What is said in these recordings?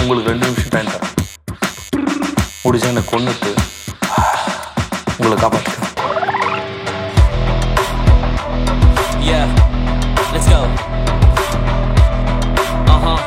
உங்களுக்கு ரெண்டு நிமிஷம் டைம் தரேன் முடிஞ்சா என்னை கொண்டுட்டு உங்களை காப்பாற்றுறேன் Yeah, let's go. Uh huh.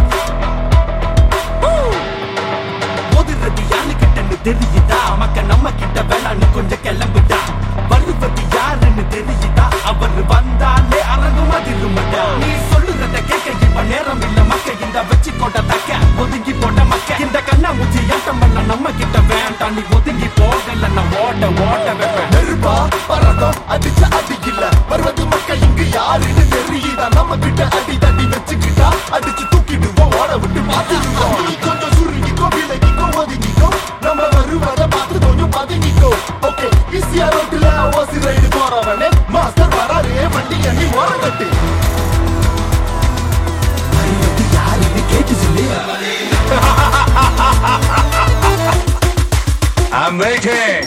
மோதுறது யாரு கிட்டன்னு தெரியுதா மக்க நம்ம கிட்ட வேணான்னு கொஞ்சம் கிளம்புடா வருவது யாருன்னு தெரியுதா அவர் வந்தாலே அரங்கும் அதிருமடா நீ சொல்லுறத கேட்க இப்ப நேரம் இல்ல மக்க இந்த வச்சு கொண்ட தக்க ஒதுங்கி போட்ட மக்க இந்த கண்ணா மூச்சி ஏட்டம் பண்ண நம்ம கிட்ட வேண்டாம் நீ ஒதுங்கி போகல நான் ஓட்ட ஓட்ட வைப்பேன் நெருப்பா பறக்கும் அடிச்ச அடி இல்ல வருவது மக்கள் இங்கு யாருன்னு தெரியுதா நம்ம கிட்ட அடி தடி வச்சுக்கிட்டா அடிச்சு தூக்கிடுவோம் ஓட விட்டு பாத்துருவோம் நீ கொஞ்சம் சுருங்கிக்கோ விலகிக்கோ ஒதுங்கிக்கோ நம்ம வருவத பார்த்து கொஞ்சம் பதுங்கிக்கோ ஓகே ஈஸியா ரோட்டுல ஓசி ரைடு போறவனே மாஸ்டர் வராரு வண்டி அணி ஓரங்கட்டு அறிவது யாருன்னு கேட்டு சொல்லி I'm waiting.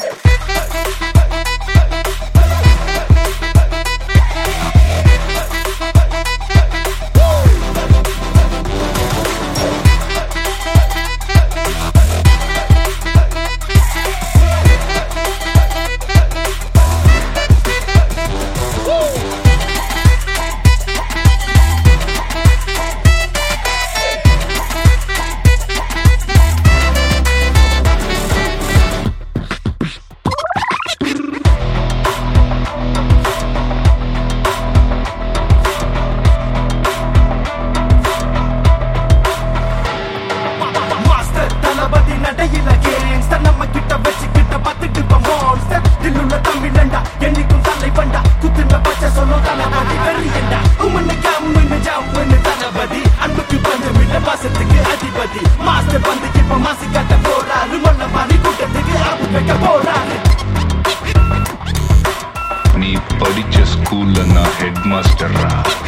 மாஸ்டர் தளபதி நடையில கேங்ஸ்டர் நம்ம கிட்ட வச்சுக்கிட்ட பத்துட்டு மான்ஸ்டர் தில்லுள்ள தமிழண்டா என்னைக்கும் தலைவண்டா குத்துன பச்சை சொல்லும் தளபதி வெறியண்டா உம்மன்னு கம்முன்னு ஜம்முன்னு தளபதி அன்புக்கு பஞ்சமில்ல பாசத்துக்கு அதிபதி மாஸ்டர் வந்து இப்ப மாசு கட்ட போறாரு மொல்ல மாதிரி கூட்டத்துக்கு ஆப்பு வைக்க போறாரு நீ படிச்ச ஸ்கூல்ல நான் ஹெட் மாஸ்டர்ரா